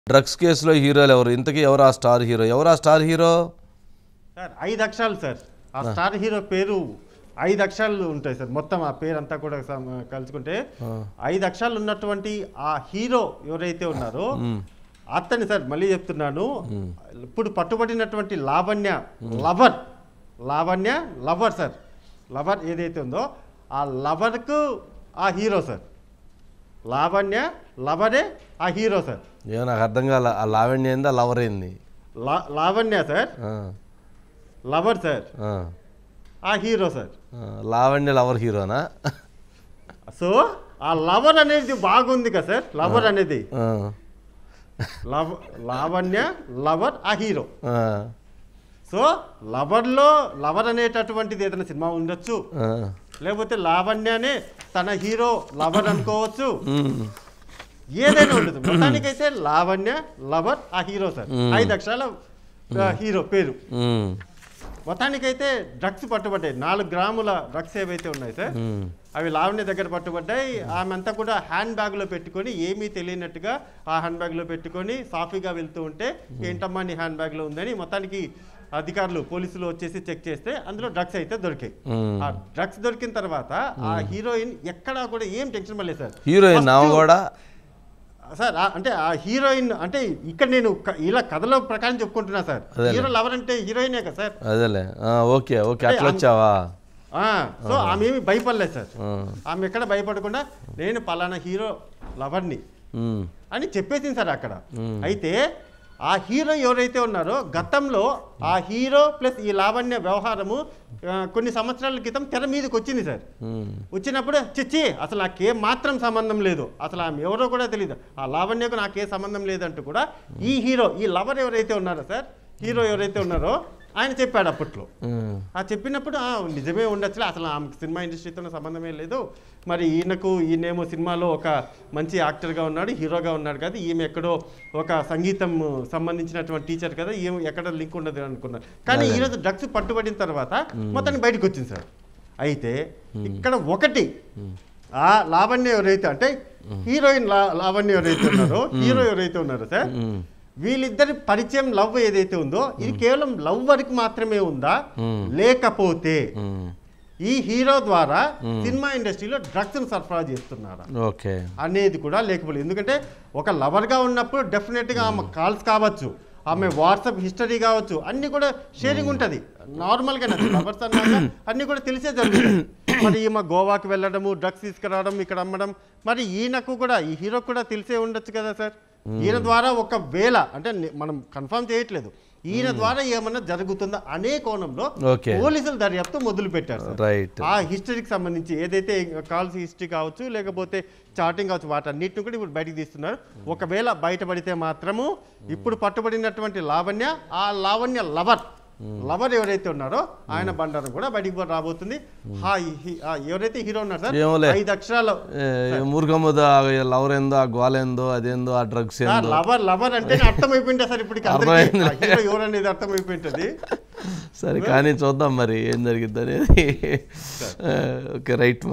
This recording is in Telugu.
డ్రగ్స్ కేసులో హీరోలు ఎవరు ఇంతకీ ఎవరు ఆ స్టార్ హీరో ఎవరు ఆ స్టార్ హీరో సార్ ఐదు అక్షరాలు సార్ ఆ స్టార్ హీరో పేరు ఐదు అక్షరాలు ఉంటాయి సార్ మొత్తం ఆ పేరు అంతా కూడా సమ- కలుసుకుంటే ఐదు అక్షరాలు ఉన్నటువంటి ఆ హీరో ఎవరైతే ఉన్నారో అతని సార్ మళ్ళీ చెప్తున్నాను ఇప్పుడు పట్టుబడినటువంటి Lavanya lover Lavanya lover sir lover ఏదైతే ఉందో ఆ లవర్కు ఆ హీరో సార్ లావణ్య లవరే ఆ హీరో సార్ ఏమో నాకు అర్థం కాల ఆ లావణ్య ఏంది ఆ లవర్ ఏంది లా లావణ్య సార్ ఆ, లవర్ సార్ ఆ, ఆ హీరో సార్ ఆ, లావణ్య లవర్ హీరోనా సో ఆ లవర్ అనేది బాగుంది కదా సార్ లవర్ అనేది ఆ, లవ్ లావణ్య లవర్ ఆ హీరో ఆ, సో లవర్లో లవర్ అనేటటువంటిది ఏదైనా సినిమా ఉండొచ్చు ఆ, లేకపోతే లావణ్యనే తన హీరో లవర్ అనుకోవచ్చు ఉమ్, ఏదైనా ఉండదు మొత్తానికైతే లావణ్య లవర్ ఆ హీరో సార్ ఐదు అక్షరాల ఆ, హీరో పేరు ఉమ్, మొత్తానికైతే డ్రగ్స్ పట్టుబడ్డాయి నాలుగు గ్రాముల డ్రగ్స్ ఏవైతే ఉన్నాయి సార్ ఉమ్, అవి లావణ్య దగ్గర పట్టుబడ్డాయి ఆమె అంతా కూడా హ్యాండ్ బ్యాగ్లో పెట్టుకొని ఏమీ తెలియనట్టుగా ఆ హ్యాండ్ బ్యాగ్లో పెట్టుకొని సాఫీగా వెళ్తూ ఉంటే ఏంటమ్మా నీ హ్యాండ్ బ్యాగ్లో ఉందని మొత్తానికి అధికారులు పోలీసులు వచ్చేసి చెక్ చేస్తే అందులో డ్రగ్స్ అయితే దొరికాయి ఉమ్. ఆ డ్రగ్స్ దొరికిన తర్వాత ఆ హీరోయిన్ ఎక్కడా కూడా ఏం టెన్షన్ పడలేదు సార్ హీరోయిన్ ఆమె First- కూడా సార్ ఆ- అంటే ఆ హీరోయిన్ అంటే ఇక్కడ నేను క- ఇలా కథలో ప్రకారం చెప్పుకుంటున్నా సార్ అదేలే. హీరో లవర్ అంటే హీరోయినే కదా సార్ అదేలే ఆ, ఓకే ఓకే అంటే అట్లా ఆమె- వచ్చావా ఆ, సో ఆమె ఏమి భయపడలేదు సార్ ఆ, ఆమె ఎక్కడ భయపడకుండా నేను పలానా హీరో లవర్ని ఉమ్, అని చెప్పేసింది సార్ అక్కడ అయితే ఆ హీరో ఎవరైతే ఉన్నారో గతంలో ఆ హీరో ప్లస్ ఈ లావణ్య వ్యవహారము ఆ, కొన్ని సంవత్సరాల క్రితం తెర మీదకి వచ్చింది సార్ ఉమ్, వచ్చినప్పుడు చిచ్చి అసలు నాకేం మాత్రం సంబంధం లేదు అసలు ఆమె ఎవరో కూడా తెలియదు ఆ లావణ్యకు నాకే సంబంధం లేదంటూ కూడా ఈ హీరో ఈ లవర్ ఎవరైతే ఉన్నారో సార్ హీరో ఎవరైతే ఉన్నారో ఆయన చెప్పాడు అప్పట్లో ఉమ్, ఆ చెప్పినప్పుడు ఆ, నిజమే ఉండొచ్చులే అసలు ఆమెకు సినిమా ఇండస్ట్రీతో సంబంధమే లేదు మరి ఈయనకు ఈయనేమో సినిమాలో ఒక మంచి యాక్టర్గా ఉన్నాడు హీరోగా ఉన్నాడు కదా ఈమె ఎక్కడో ఒక సంగీతం సంబంధించినటువంటి టీచర్ కదా ఈమె ఎక్కడ లింక్ ఉండదు అనుకున్నారు కానీ ఈరోజు డ్రగ్స్ పట్టుబడిన తర్వాత మొత్తానికి బయటకు వచ్చింది సార్ అయితే ఇక్కడ ఒకటి ఆ లావణ్య ఎవరైతే అంటే హీరోయిన్ లా- లావణ్య ఎవరైతే ఉన్నారో హీరో ఎవరైతే ఉన్నారో సార్ ఉమ్, వీళ్ళిద్దరి పరిచయం లవ్ ఏదైతే ఉందో ఇది కేవలం లవ్ వరకు మాత్రమే ఉందా మ్మ్. లేకపోతే ఉమ్, ఈ హీరో ద్వారా సినిమా ఇండస్ట్రీలో డ్రగ్స్ సరఫరా చేస్తున్నారా ఓకే అనేది కూడా లేకపోలేదు ఎందుకంటే ఒక లవర్గా ఉన్నప్పుడు డెఫినెట్గా ఆమె కాల్స్ కావచ్చు ఆమె వాట్సాప్ హిస్టరీ కావచ్చు అన్ని కూడా షేరింగ్ ఉంటుంది నార్మల్గా లవర్స్ అన్నాక అన్ని కూడా తెలిసే జరుగుతుంది మరి ఈమె గోవాకి వెళ్ళడము డ్రగ్స్ తీసుకురావడం ఇక్కడ అమ్మడం మరి ఈయనకు కూడా ఈ హీరో కూడా తెలిసే ఉండొచ్చు కదా సార్ ఈయన ద్వారా ఒకవేళ అంటే నే- మనం కన్ఫర్మ్ చేయట్లేదు ఈయన ద్వారా ఏమన్నా జరుగుతుందా అనే కోణంలో ఓకే పోలీసులు దర్యాప్తు మొదలు పెట్టారు సార్ రైట్ ఆ హిస్టరీకి సంబంధించి ఏదైతే కాల్స్ హిస్టరీ కావచ్చు లేకపోతే చాటింగ్ కావచ్చు వాటన్నిటిని కూడా ఇప్పుడు బయటికి తీస్తున్నారు ఒకవేళ బయటపడితే మాత్రము ఇప్పుడు పట్టుబడినటువంటి లావణ్య ఆ లావణ్య లవర్ లవర్ ఎవరైతే ఉన్నారో ఆయన బండారం కూడా బయటికి పో- రాబోతుంది ఆ హి- ఆ ఎవరైతే హీరో ఉన్నారు సార్ ఏమోలే. ఐదు అక్షరాలు మూర్ఖమ్మదో లవర్ ఏందో ఆ గోల ఏందో అదేందో ఆ డ్రగ్స్ ఏందో లవర్ లవర్ అంటే అర్థమైపోయింది సార్ ఇప్పుడు అర్థమైంది. హీరో ఎవరు అనేది అర్థమైపోయింటది సరే కానీ చూద్దాం మరి ఏం జరిగిద్ది అనేది ఓకే రైట్